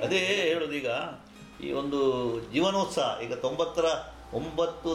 ಅದೇ ಹೇಳೋದೀಗ ಈ ಒಂದು ಜೀವನೋತ್ಸವ ಈಗ ತೊಂಬತ್ತರ ಒಂಬತ್ತು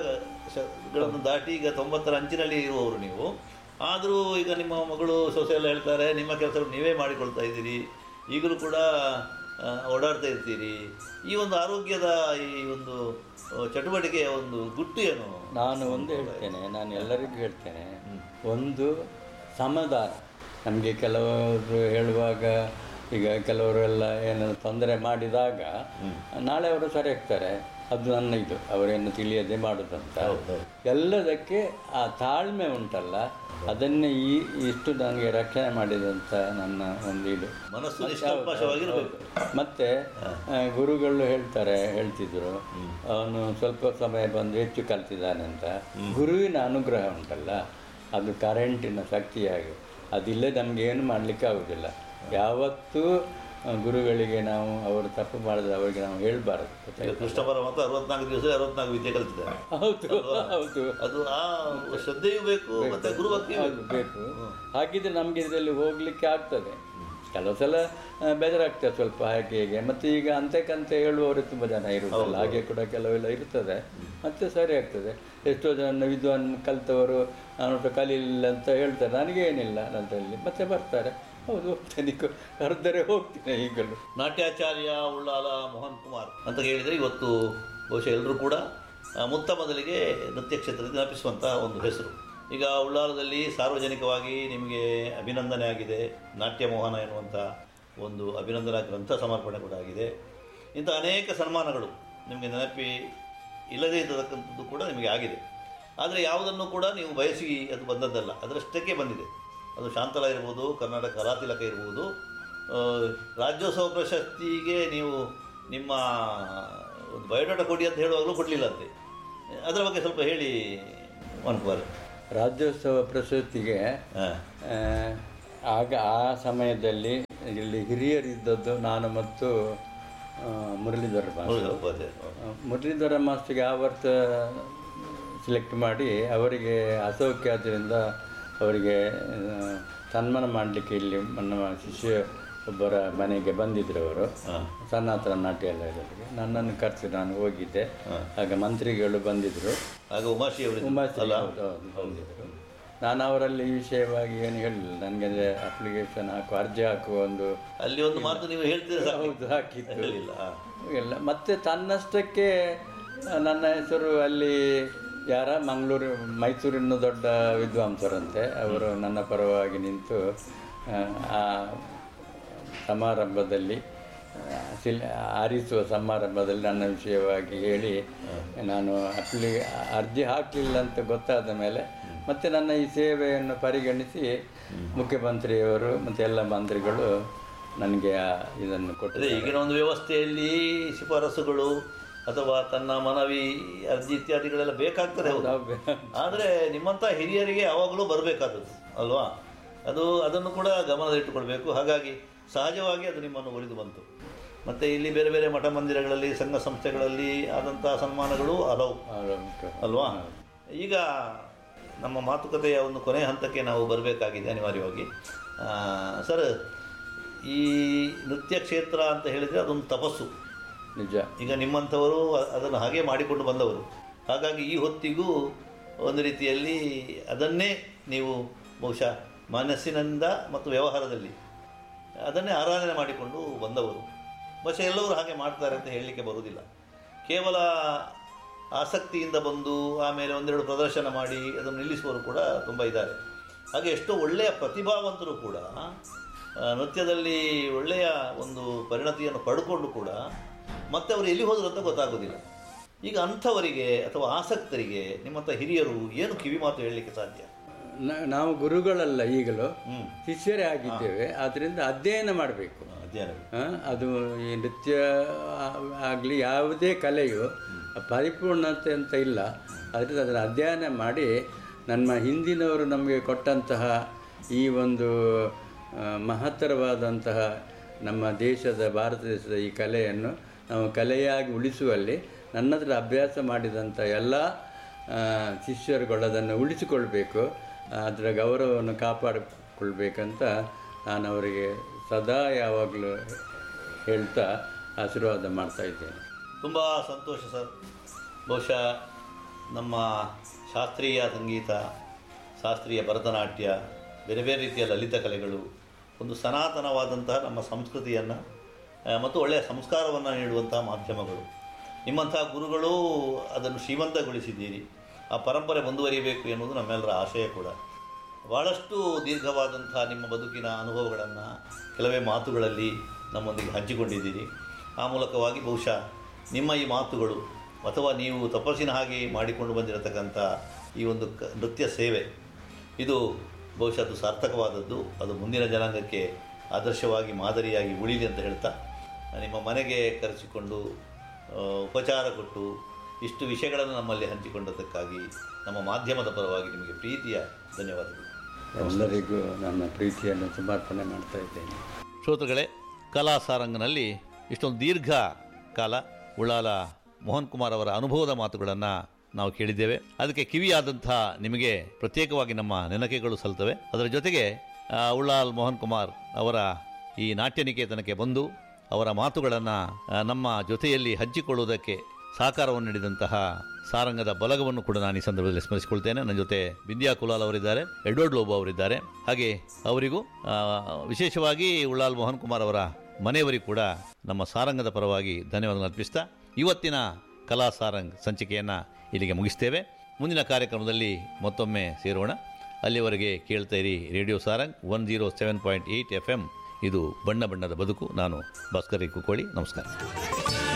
ದಶಕಗಳನ್ನು ದಾಟಿ ಈಗ ತೊಂಬತ್ತರ ಅಂಚಿನಲ್ಲಿ ಇರುವವರು ನೀವು ಆದರೂ ಈಗ ನಿಮ್ಮ ಮಗಳು ಸೊಸೆ ಎಲ್ಲ ಹೇಳ್ತಾರೆ ನಿಮ್ಮ ಕೆಲಸ ನೀವೇ ಮಾಡಿಕೊಳ್ತಾ ಇದ್ದೀರಿ ಈಗಲೂ ಕೂಡ ಆ, ಓಡಾಡ್ತಾ ಇರ್ತೀರಿ ಈ ಒಂದು ಆರೋಗ್ಯದ ಈ ಒಂದು ಆ, ಚಟುವಟಿಕೆಯ ಒಂದು ಗುಟ್ಟು ಏನು ನಾನು ಒಂದು ಹೇಳ್ತೇನೆ ನಾನು ಎಲ್ಲರಿಗೂ ಹೇಳ್ತೇನೆ ಒಂದು ಸಮಾಧಾನ ನಮಗೆ ಕೆಲವರು ಹೇಳುವಾಗ ಈಗ ಕೆಲವರೆಲ್ಲ ಏನು ತೊಂದರೆ ಮಾಡಿದಾಗ ನಾಳೆ ಅವರು ಸರಿ ಆಗ್ತಾರೆ ಅದು ನನ್ನ ಇದು ಅವರೇನು ತಿಳಿಯದೆ ಮಾಡುದಂತ ಎಲ್ಲದಕ್ಕೆ ಆ ತಾಳ್ಮೆ ಉಂಟಲ್ಲ ಅದನ್ನೇ ಈ ಇಷ್ಟು ನನಗೆ ರಕ್ಷಣೆ ಮಾಡಿದಂತ ನನ್ನ ಒಂದು ಇದು ಮನಸ್ಸು ನಿಷ್ಕಲ್ಮಶವಾಗಿರ್ಬೇಕು ಮತ್ತೆ ಆ, ಗುರುಗಳು ಹೇಳ್ತಾರೆ ಹೇಳ್ತಿದ್ರು ಅವನು ಸ್ವಲ್ಪ ಸಮಯ ಬಂದು ಹೆಚ್ಚು ಕಲ್ತಿದ್ದಾನೆ ಅಂತ ಗುರುವಿನ ಅನುಗ್ರಹ ಉಂಟಲ್ಲ ಅದು ಕರೆಂಟಿನ ಶಕ್ತಿಯಾಗಿ ಅದಿಲ್ಲೇ ನಮ್ಗೆ ಏನು ಮಾಡಲಿಕ್ಕೆ ಆಗುದಿಲ್ಲ ಯಾವತ್ತೂ ಆ, ಗುರುಗಳಿಗೆ ನಾವು ಅವರು ತಪ್ಪು ಮಾಡಿದ್ರೆ ಅವರಿಗೆ ನಾವು ಹೇಳ್ಬಾರದು ಈಗ ಗೊತ್ತಾಯ್ತಾ? ಕೃಷ್ಣ ಪರಮಾತ್ಮ ಅರವತ್ನಾಲ್ಕು ದಿವಸ ಅರವತ್ನಾಲ್ಕು ವಿದ್ಯೆ ಕಲಿತಿದ್ದಾರೆ ಹೌದು ಹೌದು ಅದು ಆ ಶ್ರದ್ಧೆಯೂ ಬೇಕು ಮತ್ತೆ ಗುರುಭಕ್ತಿಯೂ ಹೌದು ಬೇಕು ಹಾಗಿದ್ರೆ ನಮಗೆ ಇದರಲ್ಲಿ ಹೋಗ್ಲಿಕ್ಕೆ ಆಗ್ತದೆ ಕೆಲವು ಸಲ ಆ, ಬೇಜಾರಾಗ್ತದೆ ಸ್ವಲ್ಪ ಹಾಗೆ ಹೀಗೆ ಮತ್ತೆ ಈಗ ಅಂತೆಕಂತೆ ಹೇಳುವವರು ತುಂಬ ಜನ ಇರುವುದಿಲ್ಲ ಹಾಗೆ ಕೂಡ ಕೆಲವೆಲ್ಲ ಇರ್ತದೆ ಮತ್ತೆ ಸರಿ ಆಗ್ತದೆ ಎಷ್ಟೋ ಜನ ವಿದ್ವಾನ್ ಕಲಿತವರು ನಾನು ಕಲೀಲಿಲ್ಲ ಅಂತ ಹೇಳ್ತಾರೆ ನನಗೆ ಏನಿಲ್ಲ ನನ್ನಲ್ಲಿ ಮತ್ತೆ ಬರ್ತಾರೆ ಹೌದು ಹೋಗ್ತೇನೆ ಈಗ ಕರೆದರೆ ಹೋಗ್ತೀನಿ ಈಗಲೂ ನಾಟ್ಯಾಚಾರ್ಯ ಉಳ್ಳಾಲ ಮೋಹನ್ ಕುಮಾರ್ ಅಂತ ಹೇಳಿದರೆ ಇವತ್ತು ಬಹುಶಃ ಎಲ್ಲರೂ ಕೂಡ ಆ, ಮುತ್ತ ಮೊದಲಿಗೆ ನೃತ್ಯ ಕ್ಷೇತ್ರದಲ್ಲಿ ನೆನಪಿಸುವಂಥ ಒಂದು ಹೆಸರು ಈಗ ಉಳ್ಳಾಲದಲ್ಲಿ ಸಾರ್ವಜನಿಕವಾಗಿ ನಿಮಗೆ ಅಭಿನಂದನೆ ಆಗಿದೆ ನಾಟ್ಯ ಮೋಹನ ಎನ್ನುವಂಥ ಒಂದು ಅಭಿನಂದನಾ ಗ್ರಂಥ ಸಮರ್ಪಣೆ ಕೂಡ ಆಗಿದೆ ಇಂಥ ಅನೇಕ ಸನ್ಮಾನಗಳು ನಿಮಗೆ ನೆನಪಿ ಇಲ್ಲದೇ ಇರತಕ್ಕಂಥದ್ದು ಕೂಡ ನಿಮಗೆ ಆಗಿದೆ ಆದರೆ ಯಾವುದನ್ನು ಕೂಡ ನೀವು ಬಯಸಿ ಅದು ಬಂದದ್ದಲ್ಲ ಅದರಷ್ಟಕ್ಕೆ ಬಂದಿದೆ ಅದು ಶಾಂತಲ ಇರ್ಬೋದು ಕರ್ನಾಟಕ ಕಲಾತಿಲಕ ಇರ್ಬೋದು ಆ, ರಾಜ್ಯೋತ್ಸವ ಪ್ರಶಸ್ತಿಗೆ ನೀವು ನಿಮ್ಮ ಒಂದು ಬಯೋಡಾಟಾ ಕೊಡಿ ಅಂತ ಹೇಳುವಾಗಲೂ ಕೊಡಲಿಲ್ಲಂತೆ ಅದರ ಬಗ್ಗೆ ಸ್ವಲ್ಪ ಹೇಳಿ ಮನ್ಕುಮಾರ್ ರಾಜ್ಯೋತ್ಸವ ಪ್ರಶಸ್ತಿಗೆ ಹಾಂ ಆ, ಆಗ ಆ ಸಮಯದಲ್ಲಿ ಇಲ್ಲಿ ಹಿರಿಯರಿದ್ದದ್ದು ನಾನು ಮತ್ತು ಆ, ಮುರಳೀಧರ ಮಾಸ್ಟರ್ ಉಪಾಧ್ಯಾಯ ಆ, ಮುರಳೀಧರ ಮಾಸ್ಟರ್ಗೆ ಆ ವರ್ಷ ಸೆಲೆಕ್ಟ್ ಮಾಡಿ ಅವರಿಗೆ ಅಸೌಖ್ಯ ಆದ್ದರಿಂದ ಅವರಿಗೆ ಆ, ಸನ್ಮಾನ ಮಾಡಲಿಕ್ಕೆ ಇಲ್ಲಿ ನಮ್ಮ ಶಿಷ್ಯ ಒಬ್ಬರ ಮನೆಗೆ ಬಂದಿದ್ದರು ಅವರು ಹಾಂ ಸನಾತನ ನಾಟ್ಯಾಲಯದಲ್ಲಿಗೆ ನನ್ನನ್ನು ಕರೆಸಿ ನಾನು ಹೋಗಿದ್ದೆ ಆಗ ಮಂತ್ರಿಗಳು ಬಂದಿದ್ದರು ಆಗ ಉಮಾಶ್ರೀ ಅವರು ಉಮಾಶ್ರೀ ಅಲ್ಲ ಹೌದು, ಹೌದು, ಬಂದಿದ್ರು ನಾನು ಅವರಲ್ಲಿ ಈ ವಿಷಯವಾಗಿ ಏನು ಹೇಳಿಲ್ಲ ನನಗೆ ಅಪ್ಲಿಕೇಶನ್ ಹಾಕು ಅರ್ಜಿ ಹಾಕುವ ಒಂದು ಅಲ್ಲಿ ಒಂದು ಮಾತು ನೀವು ಹೇಳ್ತೀರಿ ಸಾಕು ಹೌದು ಹಾಕಿತ್ತು ಹೇಳಿಲ್ಲ ಹಾಂ ಎಲ್ಲ ಮತ್ತೆ ತನ್ನಷ್ಟಕ್ಕೆ ಆ, ನನ್ನ ಹೆಸರು ಅಲ್ಲಿ ಯಾರ ಮಂಗಳೂರು ಮೈಸೂರಿನ ದೊಡ್ಡ ವಿದ್ವಾಂಸರಂತೆ ಅವರು ನನ್ನ ಪರವಾಗಿ ನಿಂತು ಆ, ಆ ಸಮಾರಂಭದಲ್ಲಿ ಆ, ಸಿಲ್ ಆರಿಸುವ ಸಮಾರಂಭದಲ್ಲಿ ನನ್ನ ವಿಷಯವಾಗಿ ಹೇಳಿ ನಾನು ಅಪ್ಲಿ ಅರ್ಜಿ ಹಾಕಲಿಲ್ಲ ಅಂತ ಗೊತ್ತಾದ ಮೇಲೆ ಮತ್ತೆ ನನ್ನ ಈ ಸೇವೆಯನ್ನು ಪರಿಗಣಿಸಿ ಮುಖ್ಯಮಂತ್ರಿಯವರು ಮತ್ತು ಎಲ್ಲ ಮಂತ್ರಿಗಳು ನನಗೆ ಆ ಇದನ್ನು ಅದೇ ಕೊಟ್ಟರೆ ಈಗಿನ ಒಂದು ವ್ಯವಸ್ಥೆಯಲ್ಲಿ ಶಿಫಾರಸುಗಳು ಅಥವಾ ತನ್ನ ಮನವಿ ಅರ್ಜಿ ಇತ್ಯಾದಿಗಳೆಲ್ಲ ಬೇಕಾಗ್ತದೆ ಹೌದು ಆದರೆ ನಿಮ್ಮಂಥ ಹಿರಿಯರಿಗೆ ಯಾವಾಗಲೂ ಬರಬೇಕಾದದ್ದು ಅಲ್ವಾ ಅದು ಅದನ್ನು ಕೂಡ ಗಮನದಲ್ಲಿಟ್ಟುಕೊಳ್ಬೇಕು ಹಾಗಾಗಿ ಸಹಜವಾಗಿ ಅದು ನಿಮ್ಮನ್ನು ಒಲಿದು ಬಂತು ಮತ್ತು ಇಲ್ಲಿ ಬೇರೆ ಬೇರೆ ಮಠ ಮಂದಿರಗಳಲ್ಲಿ ಸಂಘ ಸಂಸ್ಥೆಗಳಲ್ಲಿ ಆದಂಥ ಸನ್ಮಾನಗಳು ಹಲವು ಅಲ್ವಾ ಈಗ ನಮ್ಮ ಮಾತುಕತೆಯ ಒಂದು ಕೊನೆಯ ಹಂತಕ್ಕೆ ನಾವು ಬರಬೇಕಾಗಿದೆ ಅನಿವಾರ್ಯವಾಗಿ ಆ, ಸರ್ ಈ ನೃತ್ಯ ಕ್ಷೇತ್ರ ಅಂತ ಹೇಳಿದರೆ ಅದೊಂದು ತಪಸ್ಸು ನಿಜ ಈಗ ನಿಮ್ಮಂಥವರು ಅ- ಅದನ್ನು ಹಾಗೆ ಮಾಡಿಕೊಂಡು ಬಂದವರು ಹಾಗಾಗಿ ಈ ಹೊತ್ತಿಗೂ ಒಂದು ರೀತಿಯಲ್ಲಿ ಅದನ್ನೇ ನೀವು ಬಹುಶಃ ಮನಸ್ಸಿನಿಂದ ಮತ್ತು ವ್ಯವಹಾರದಲ್ಲಿ ಅದನ್ನೇ ಆರಾಧನೆ ಮಾಡಿಕೊಂಡು ಬಂದವರು ಬಹುಶಃ ಎಲ್ಲರೂ ಹಾಗೆ ಮಾಡ್ತಾರೆ ಅಂತ ಹೇಳಲಿಕ್ಕೆ ಬರುವುದಿಲ್ಲ ಕೇವಲ ಆಸಕ್ತಿಯಿಂದ ಬಂದು ಆಮೇಲೆ ಒಂದೆರಡು ಪ್ರದರ್ಶನ ಮಾಡಿ ಅದನ್ನು ನಿಲ್ಲಿಸುವವರು ಕೂಡ ತುಂಬ ಇದ್ದಾರೆ ಹಾಗೆ ಎಷ್ಟೋ ಒಳ್ಳೆಯ ಪ್ರತಿಭಾವಂತರು ಕೂಡ ಆ, ನೃತ್ಯದಲ್ಲಿ ಒಳ್ಳೆಯ ಒಂದು ಪರಿಣತಿಯನ್ನು ಪಡ್ಕೊಂಡು ಕೂಡ ಮತ್ತೆ ಅವರು ಎಲ್ಲಿ ಹೋದರು ಅಂತ ಗೊತ್ತಾಗೋದಿಲ್ಲ ಈಗ ಅಂಥವರಿಗೆ ಅಥವಾ ಆಸಕ್ತರಿಗೆ ನಿಮ್ಮಂಥ ಹಿರಿಯರು ಏನು ಕಿವಿ ಮಾತು ಹೇಳಲಿಕ್ಕೆ ಸಾಧ್ಯ ನ- ನಾವು ಗುರುಗಳಲ್ಲ ಈಗಲೂ ಹ್ಞೂ ಶಿಷ್ಯರೇ ಆಗಿದ್ದೇವೆ ಆದ್ದರಿಂದ ಅಧ್ಯಯನ ಮಾಡಬೇಕು ಅಧ್ಯಯನ ಅದು ಈ ನೃತ್ಯ ಆಗಲಿ ಯಾವುದೇ ಕಲೆಯು ಪರಿಪೂರ್ಣತೆ ಅಂತ ಇಲ್ಲ ಅದರಿಂದ ಅದನ್ನು ಅಧ್ಯಯನ ಮಾಡಿ ನಮ್ಮ ಹಿಂದಿನವರು ನಮಗೆ ಕೊಟ್ಟಂತಹ ಈ ಒಂದು ಆ, ಮಹತ್ತರವಾದಂತಹ ನಮ್ಮ ದೇಶದ ಭಾರತ ದೇಶದ ಈ ಕಲೆಯನ್ನು ನಾವು ಕಲೆಯಾಗಿ ಉಳಿಸುವಲ್ಲಿ ನನ್ನ ಹತ್ರ ಅಭ್ಯಾಸ ಮಾಡಿದಂಥ ಎಲ್ಲ ಆ, ಶಿಷ್ಯರುಗಳು ಅದನ್ನು ಉಳಿಸಿಕೊಳ್ಬೇಕು ಅದರ ಗೌರವವನ್ನು ಕಾಪಾಡಿಕೊಳ್ಬೇಕಂತ ನಾನು ಅವರಿಗೆ ಸದಾ ಯಾವಾಗಲೂ ಹೇಳ್ತಾ ಆಶೀರ್ವಾದ ಮಾಡ್ತಾ ಇದ್ದೇನೆ ತುಂಬ ಸಂತೋಷ ಸರ್ ಬಹುಶಃ ನಮ್ಮ ಶಾಸ್ತ್ರೀಯ ಸಂಗೀತ ಶಾಸ್ತ್ರೀಯ ಭರತನಾಟ್ಯ ಬೇರೆ ಬೇರೆ ರೀತಿಯ ಲಲಿತ ಕಲೆಗಳು ಒಂದು ಸನಾತನವಾದಂತಹ ನಮ್ಮ ಸಂಸ್ಕೃತಿಯನ್ನು ಮತ್ತು ಒಳ್ಳೆಯ ಸಂಸ್ಕಾರವನ್ನು ನೀಡುವಂತಹ ಮಾಧ್ಯಮಗಳು ನಿಮ್ಮಂಥ ಗುರುಗಳು ಅದನ್ನು ಶ್ರೀಮಂತಗೊಳಿಸಿದ್ದೀರಿ ಆ ಪರಂಪರೆ ಮುಂದುವರಿಯಬೇಕು ಎನ್ನುವುದು ನಮ್ಮೆಲ್ಲರ ಆಶಯ ಕೂಡ ಭಾಳಷ್ಟು ದೀರ್ಘವಾದಂಥ ನಿಮ್ಮ ಬದುಕಿನ ಅನುಭವಗಳನ್ನು ಕೆಲವೇ ಮಾತುಗಳಲ್ಲಿ ನಮ್ಮೊಂದಿಗೆ ಹಂಚಿಕೊಂಡಿದ್ದೀರಿ ಆ ಮೂಲಕವಾಗಿ ಬಹುಶಃ ನಿಮ್ಮ ಈ ಮಾತುಗಳು ಅಥವಾ ನೀವು ತಪಸ್ಸಿನ ಹಾಗೆ ಮಾಡಿಕೊಂಡು ಬಂದಿರತಕ್ಕಂಥ ಈ ಒಂದು ಕ ನೃತ್ಯ ಸೇವೆ ಇದು ಬಹುಶಃ ಅದು ಸಾರ್ಥಕವಾದದ್ದು ಅದು ಮುಂದಿನ ಜನಾಂಗಕ್ಕೆ ಆದರ್ಶವಾಗಿ ಮಾದರಿಯಾಗಿ ಉಳಿಲಿ ಅಂತ ಹೇಳ್ತಾ ನಿಮ್ಮ ಮನೆಗೆ ಕರೆಸಿಕೊಂಡು ಆ, ಉಪಚಾರ ಕೊಟ್ಟು ಇಷ್ಟು ವಿಷಯಗಳನ್ನು ನಮ್ಮಲ್ಲಿ ಹಂಚಿಕೊಂಡದ್ದಕ್ಕಾಗಿ ನಮ್ಮ ಮಾಧ್ಯಮದ ಪರವಾಗಿ ನಿಮಗೆ ಪ್ರೀತಿಯ ಧನ್ಯವಾದಗಳು ಎಲ್ಲರಿಗೂ ನನ್ನ ಪ್ರೀತಿಯನ್ನು ಸಮರ್ಪಣೆ ಮಾಡ್ತಾ ಇದ್ದೇನೆ ಶ್ರೋತೃಗಳೇ ಕಲಾ ಸಾರಂಗನಲ್ಲಿ ಇಷ್ಟೊಂದು ದೀರ್ಘ ಕಾಲ ಉಳ್ಳಾಲ ಮೋಹನ್ ಕುಮಾರ್ ಅವರ ಅನುಭವದ ಮಾತುಗಳನ್ನು ನಾವು ಕೇಳಿದ್ದೇವೆ ಅದಕ್ಕೆ ಕಿವಿಯಾದಂಥ ನಿಮಗೆ ಪ್ರತ್ಯೇಕವಾಗಿ ನಮ್ಮ ನೆನಕೆಗಳು ಸಲ್ತವೆ ಅದರ ಜೊತೆಗೆ ಆ, ಉಳ್ಳಾಲ್ ಮೋಹನ್ ಕುಮಾರ್ ಅವರ ಈ ನಾಟ್ಯ ನಿಕೇತನಕ್ಕೆ ಬಂದು ಅವರ ಮಾತುಗಳನ್ನು ನಮ್ಮ ಜೊತೆಯಲ್ಲಿ ಹಂಚಿಕೊಳ್ಳುವುದಕ್ಕೆ ಸಹಕಾರವನ್ನು ನೀಡಿದಂತಹ ಸಾರಂಗದ ಬಲಗವನ್ನು ಕೂಡ ನಾನು ಈ ಸಂದರ್ಭದಲ್ಲಿ ಸ್ಮರಿಸಿಕೊಳ್ತೇನೆ ನನ್ನ ಜೊತೆ ಬಿಂದ್ಯಾ ಕುಲಾಲ್ ಅವರಿದ್ದಾರೆ ಎಡ್ವರ್ಡ್ ಲೋಬೋ ಅವರಿದ್ದಾರೆ ಹಾಗೆ ಅವರಿಗೂ ಆ, ವಿಶೇಷವಾಗಿ ಉಳ್ಳಾಲ್ ಮೋಹನ್ ಕುಮಾರ್ ಅವರ ಮನೆಯವರಿಗೂ ಕೂಡ ನಮ್ಮ ಸಾರಂಗದ ಪರವಾಗಿ ಧನ್ಯವಾದ ಅರ್ಪಿಸ್ತಾ ಇವತ್ತಿನ ಕಲಾ ಸಾರಂಗ್ ಸಂಚಿಕೆಯನ್ನು ಇಲ್ಲಿಗೆ ಮುಗಿಸ್ತೇವೆ ಮುಂದಿನ ಕಾರ್ಯಕ್ರಮದಲ್ಲಿ ಮತ್ತೊಮ್ಮೆ ಸೇರೋಣ ಅಲ್ಲಿವರೆಗೆ ಕೇಳ್ತಾ ಇರಿ radio Sarang one zero seven point eight F M ಇದು ಬಣ್ಣ ಬಣ್ಣದ ಬದುಕು ನಾನು ಭಾಸ್ಕರ್ ಕುಕ್ಕೋಳಿ ನಮಸ್ಕಾರ